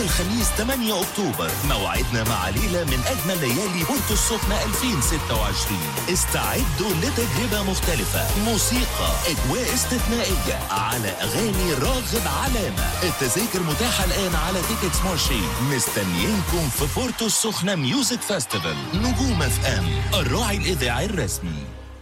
الخميس 8 أكتوبر موعدنا مع ليلة من أجمل ليالي بورتو السخنة 2026 استعدوا لتجربة مختلفة موسيقى أجواء استثنائية على أغاني راغب علامة التذاكر متاحة الآن على تيكتس مارشي مستنيينكم في بورتو السخنة ميوزك فاستيفال نجوم اف ام الراعي الإذاعي الرسمي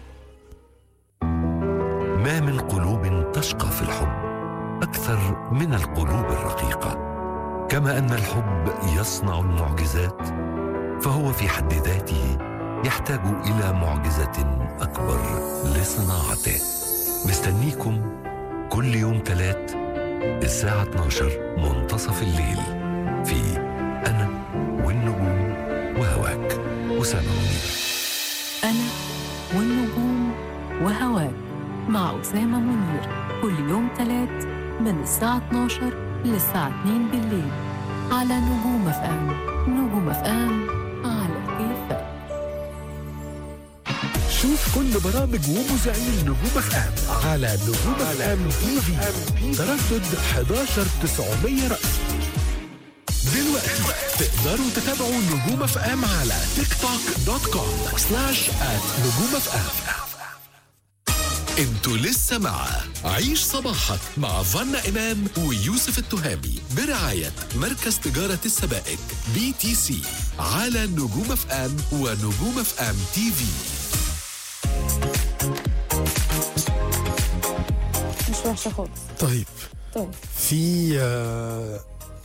ما من قلوب تشقى في الحب اكثر من القلوب الرقيقه كما ان الحب يصنع المعجزات فهو في حد ذاته يحتاج الى معجزه اكبر لصناعته مستنيكم كل يوم ثلاث الساعه 12 منتصف الليل في انا والنجوم وهواك اسامه منير أنا والنجوم وهواك مع أسامة منير كل يوم تلات من الساعة 12 للساعة 2 بالليل على نجوم اف ام نجوم اف ام على كيفك شوف كل برامج ومذيعين نجوم اف ام على نجوم اف ام تي في تردد 11 900 رأس دلوقتي تقدروا تتابعوا نجوم اف ام على تيك توك دوت كوم سلاش ات نجوم اف ام انتوا لسه مع عيش صباحك مع فنا امام ويوسف التهامي برعايه مركز تجاره السبائك بي تي سي على نجوم اف ام ونجوم اف ام تي في مش وحشه خالص طيب طيب في آه،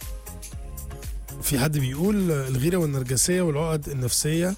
في حد بيقول الغيرة والنرجسية والعقد النفسية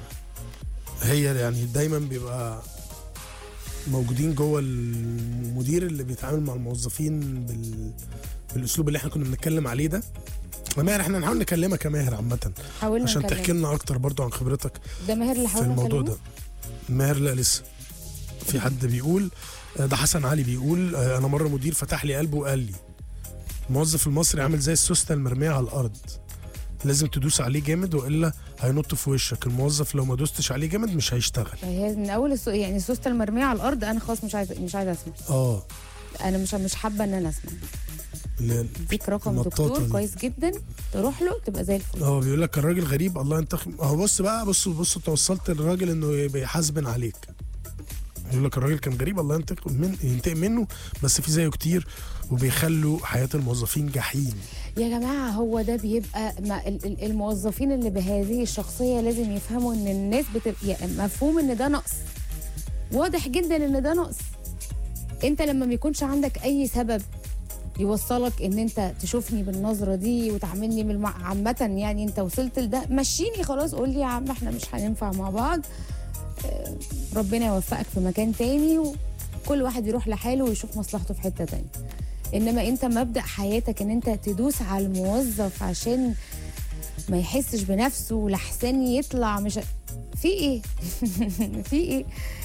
هي يعني دايما بيبقى موجودين جوه المدير اللي بيتعامل مع الموظفين بال... بالاسلوب اللي احنا كنا بنتكلم عليه ده ماهر احنا هنحاول نكلمك يا ماهر عامة حاولنا عشان نكلمك. تحكي لنا اكتر برضو عن خبرتك ده ماهر اللي في حاولنا الموضوع نكلمه؟ ده ماهر لا لسه في حد بيقول آه، ده حسن علي بيقول آه، انا مره مدير فتح لي قلبه وقال لي الموظف المصري عامل زي السوسته المرميه على الارض لازم تدوس عليه جامد والا هينط في وشك الموظف لو ما دوستش عليه جامد مش هيشتغل هي من اول السو... يعني السوسته المرميه على الارض انا خلاص مش عايزه مش عايزه اسمع اه انا مش مش حابه ان انا اسمع اللي- اديك رقم النطاطة دكتور دي. كويس جدا تروح له تبقى زي الفل اه بيقول لك الراجل غريب الله ينتقم اهو بص بقى بص بص توصلت للراجل انه يبقى يحاسبن عليك يقول لك الراجل كان غريب الله ينتقم من ينتقم منه بس في زيه كتير وبيخلوا حياه الموظفين جحيم يا جماعه هو ده بيبقى ما ال- ال- الموظفين اللي بهذه الشخصيه لازم يفهموا ان الناس بتبقى يعني مفهوم ان ده نقص واضح جدا ان ده نقص انت لما ما يكونش عندك اي سبب يوصلك ان انت تشوفني بالنظره دي وتعاملني بالمع... عامه يعني انت وصلت لده مشيني خلاص قول لي يا عم احنا مش هننفع مع بعض آه، ربنا يوفقك في مكان تاني وكل واحد يروح لحاله ويشوف مصلحته في حته تانية انما انت مبدا حياتك ان انت تدوس على الموظف عشان ما يحسش بنفسه لحسن يطلع مش في ايه في ايه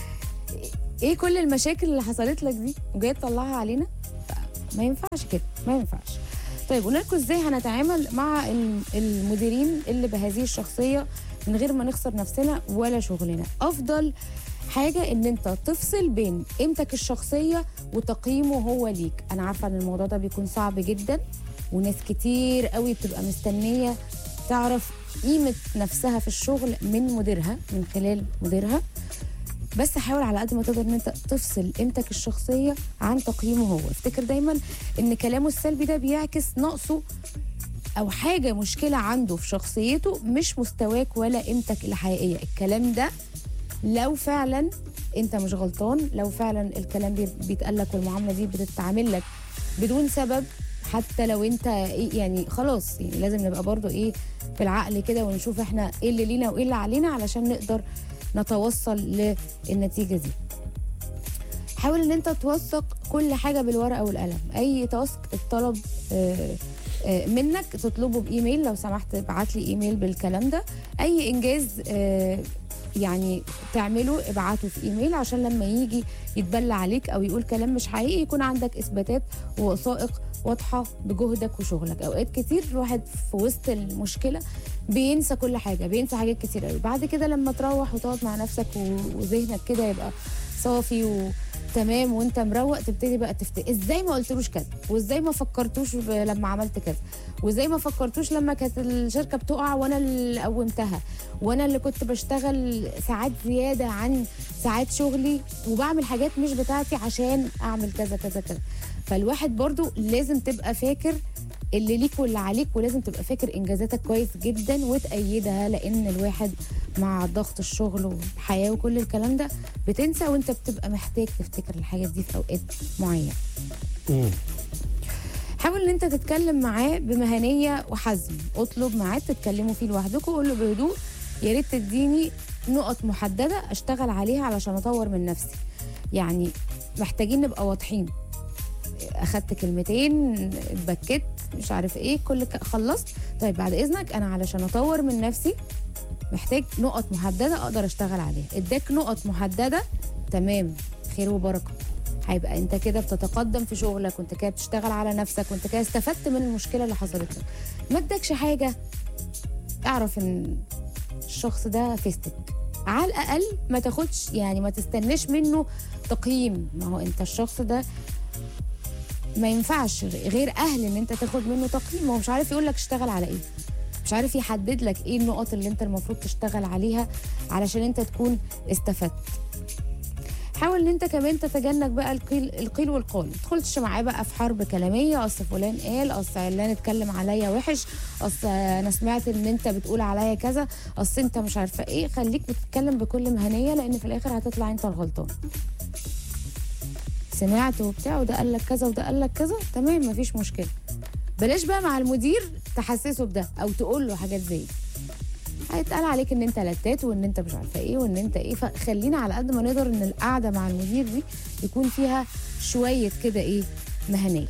ايه كل المشاكل اللي حصلت لك دي وجاي تطلعها علينا ما ينفعش كده ما ينفعش طيب قلنا لكم ازاي هنتعامل مع الم- المديرين اللي بهذه الشخصيه من غير ما نخسر نفسنا ولا شغلنا افضل حاجه ان انت تفصل بين قيمتك الشخصيه وتقييمه هو ليك انا عارفه ان الموضوع ده بيكون صعب جدا وناس كتير قوي بتبقى مستنيه تعرف قيمه نفسها في الشغل من مديرها من خلال مديرها بس حاول على قد ما تقدر ان انت تفصل قيمتك الشخصيه عن تقييمه هو افتكر دايما ان كلامه السلبي ده بيعكس نقصه او حاجه مشكله عنده في شخصيته مش مستواك ولا قيمتك الحقيقيه الكلام ده لو فعلا انت مش غلطان لو فعلا الكلام بي- بيتقال لك والمعامله دي بتتعامل لك بدون سبب حتى لو انت إيه يعني خلاص يعني لازم نبقى برضو ايه في العقل كده ونشوف احنا ايه اللي لينا وايه اللي علينا علشان نقدر نتوصل للنتيجه دي حاول ان انت توثق كل حاجه بالورقه والقلم اي تاسك الطلب آه، آه، منك تطلبه بايميل لو سمحت ابعت لي ايميل بالكلام ده اي انجاز آه، يعني تعمله ابعته في ايميل عشان لما يجي يتبلى عليك او يقول كلام مش حقيقي يكون عندك اثباتات ووثائق واضحه بجهدك وشغلك اوقات كتير الواحد في وسط المشكله بينسى كل حاجه بينسى حاجات كتير قوي بعد كده لما تروح وتقعد مع نفسك و- وذهنك كده يبقى صافي و تمام وانت مروق تبتدي بقى تفتكر ازاي ما قلتلوش كذا وازاي ما فكرتوش ب- لما عملت كذا وازاي ما فكرتوش لما كانت الشركه بتقع وانا اللي قومتها وانا اللي كنت بشتغل ساعات زياده عن ساعات شغلي وبعمل حاجات مش بتاعتي عشان اعمل كذا كذا كذا فالواحد برضو لازم تبقى فاكر اللي ليك واللي عليك ولازم تبقى فاكر انجازاتك كويس جدا وتأيدها لان الواحد مع ضغط الشغل والحياه وكل الكلام ده بتنسى وانت بتبقى محتاج تفتكر الحاجات دي في اوقات معينه مم. حاول ان انت تتكلم معاه بمهنيه وحزم اطلب ميعاد تتكلموا فيه لوحدكم وقول له بهدوء يا ريت تديني نقط محدده اشتغل عليها علشان اطور من نفسي يعني محتاجين نبقى واضحين اخدت كلمتين اتبكت مش عارف ايه كل ك... خلصت طيب بعد اذنك انا علشان اطور من نفسي محتاج نقط محدده اقدر اشتغل عليها اداك نقط محدده تمام خير وبركه هيبقى انت كده بتتقدم في شغلك وانت كده بتشتغل على نفسك وانت كده استفدت من المشكله اللي حصلت لك ما ادكش حاجه اعرف ان الشخص ده فيستك على الاقل ما تاخدش يعني ما تستناش منه تقييم ما هو انت الشخص ده ما ينفعش غير اهل ان انت تاخد منه تقييم هو مش عارف يقول لك اشتغل على ايه مش عارف يحدد لك ايه النقط اللي انت المفروض تشتغل عليها علشان انت تكون استفدت حاول ان انت كمان تتجنب بقى القيل القيل والقال ما تدخلش معاه بقى في حرب كلاميه اصل فلان قال اصل علان اتكلم عليا وحش اصل انا سمعت ان انت بتقول عليا كذا اصل انت مش عارفه ايه خليك بتتكلم بكل مهنيه لان في الاخر هتطلع انت الغلطان سمعت وبتاع وده قال لك كذا وده قال لك كذا تمام مفيش مشكله بلاش بقى مع المدير تحسسه بده او تقول له حاجات زي دي هيتقال عليك ان انت لتات وان انت مش عارفه ايه وان انت ايه فخلينا على قد ما نقدر ان القعده مع المدير دي يكون فيها شويه كده ايه مهنيه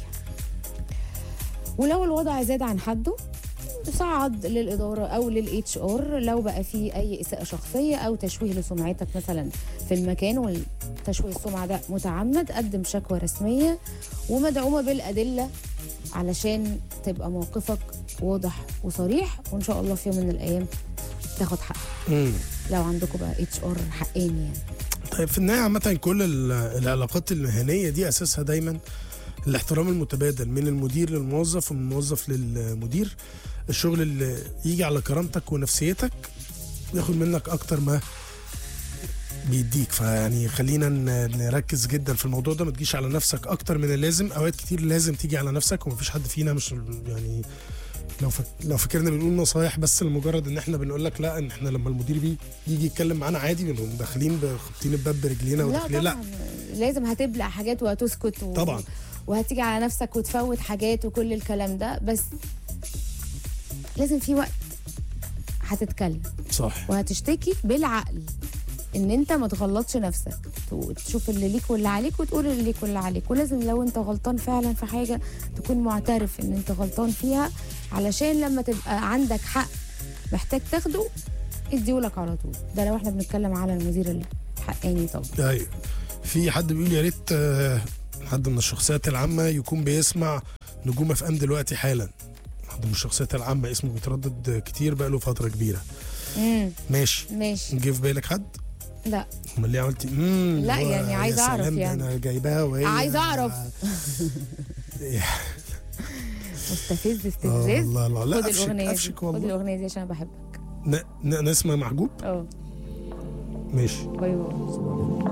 ولو الوضع زاد عن حده صعد للاداره او للاتش ار لو بقى في اي اساءه شخصيه او تشويه لسمعتك مثلا في المكان والتشويه السمعه ده متعمد قدم شكوى رسميه ومدعومه بالادله علشان تبقى موقفك واضح وصريح وان شاء الله في يوم من الايام تاخد حقك مم. لو عندكم بقى اتش ار حقاني يعني طيب في النهايه عامه كل ال- العلاقات المهنيه دي اساسها دايما الاحترام المتبادل من المدير للموظف ومن الموظف للمدير الشغل اللي يجي على كرامتك ونفسيتك ياخد منك اكتر ما بيديك فيعني خلينا ن- نركز جدا في الموضوع ده ما تجيش على نفسك اكتر من اللازم اوقات كتير لازم تيجي على نفسك ومفيش حد فينا مش يعني لو فك... لو فكرنا بنقول نصايح بس لمجرد ان احنا بنقول لك لا ان احنا لما المدير بي يجي يتكلم معانا عادي بنقوم داخلين خابطين الباب برجلينا لا وداخلين لا, طبعا لازم هتبلع حاجات وهتسكت و... طبعا. وهتيجي على نفسك وتفوت حاجات وكل الكلام ده بس لازم في وقت هتتكلم صح وهتشتكي بالعقل ان انت ما تغلطش نفسك تو- تشوف اللي ليك واللي عليك وتقول اللي ليك واللي عليك ولازم لو انت غلطان فعلا في حاجه تكون معترف ان انت غلطان فيها علشان لما تبقى عندك حق محتاج تاخده اديهولك على طول ده لو احنا بنتكلم على المدير الحقاني طبعا ايوه في حد بيقول يا ريت آه، حد من الشخصيات العامه يكون بيسمع نجوم اف ام دلوقتي حالا حد من الشخصيات العامه اسمه بيتردد كتير بقاله فتره كبيره امم ماشي ماشي جه في بالك حد لا امال ليه عملتي امم لا، اللي هو يعني يا عايزة أعرف سلام ده يعني. انا جايباها وهي عايزة أعرف. مستفز آه، استفزاز الله الله لا خد افشك الاغنيه دي افشك خد والله الاغنيه دي عشان انا بحبك ن- ن- نسمه محجوب اه ماشي باي باي